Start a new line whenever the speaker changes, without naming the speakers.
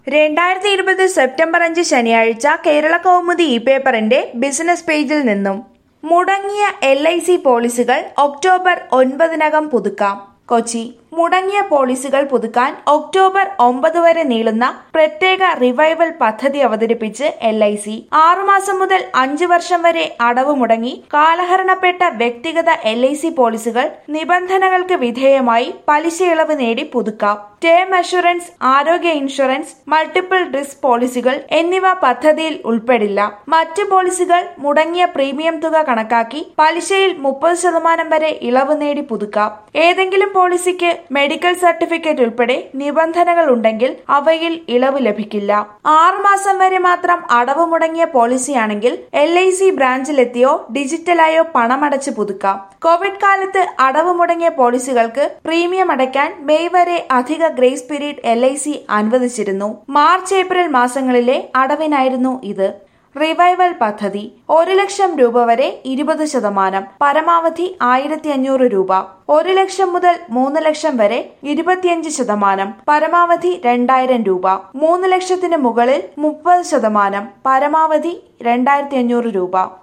രണ്ടായിരത്തി ഇരുപത് സെപ്റ്റംബർ അഞ്ച് ശനിയാഴ്ച കേരള കൗമുദി ഇ പേപ്പറിന്റെ ബിസിനസ് പേജിൽ നിന്നും മുടങ്ങിയ എൽ ഐ സി പോളിസികൾ ഒക്ടോബർ ഒൻപതിനകം പുതുക്കാം കൊച്ചി മുടങ്ങിയ പോളിസികൾ പുതുക്കാൻ ഒക്ടോബർ ഒമ്പത് വരെ നീളുന്ന പ്രത്യേക റിവൈവൽ പദ്ധതി അവതരിപ്പിച്ച് എൽ ഐ സി ആറുമാസം മുതൽ അഞ്ച് വർഷം വരെ അടവ് മുടങ്ങി കാലഹരണപ്പെട്ട വ്യക്തിഗത എൽ ഐ സി പോളിസികൾ നിബന്ധനകൾക്ക് വിധേയമായി പലിശ ഇളവ് നേടി പുതുക്കാം ടേം അഷുറൻസ് ആരോഗ്യ ഇൻഷുറൻസ് മൾട്ടിപ്പിൾ റിസ്ക് പോളിസികൾ എന്നിവ പദ്ധതിയിൽ ഉൾപ്പെടില്ല മറ്റ് പോളിസികൾ മുടങ്ങിയ പ്രീമിയം തുക കണക്കാക്കി പലിശയിൽ മുപ്പത് ശതമാനം വരെ ഇളവ് നേടി പുതുക്കാം ഏതെങ്കിലും പോളിസിക്ക് മെഡിക്കൽ സർട്ടിഫിക്കറ്റ് ഉൾപ്പെടെ നിബന്ധനകൾ ഉണ്ടെങ്കിൽ അവയിൽ ഇളവ് ലഭിക്കില്ല ആറുമാസം വരെ മാത്രം അടവ് മുടങ്ങിയ പോളിസിയാണെങ്കിൽ എൽ ഐ സി ബ്രാഞ്ചിലെത്തിയോ ഡിജിറ്റലായോ പണമടച്ച് പുതുക്കാം കോവിഡ് കാലത്ത് അടവ് മുടങ്ങിയ പോളിസികൾക്ക് പ്രീമിയം അടയ്ക്കാൻ മെയ് വരെ അധിക grace period L I C അനുവദിച്ചിരുന്നു മാർച്ച് ഏപ്രിൽ മാസങ്ങളിലെ അടവിനായിരുന്നു ഇത് റിവൈവൽ പദ്ധതി ഒരു ലക്ഷം രൂപ വരെ ഇരുപത് ശതമാനം പരമാവധി ആയിരത്തി അഞ്ഞൂറ് രൂപ ഒരു ലക്ഷം മുതൽ മൂന്ന് ലക്ഷം വരെ ഇരുപത്തിയഞ്ച് ശതമാനം പരമാവധി രണ്ടായിരം രൂപ മൂന്ന് ലക്ഷത്തിന് മുകളിൽ മുപ്പത് ശതമാനം പരമാവധി രണ്ടായിരത്തി അഞ്ഞൂറ് രൂപ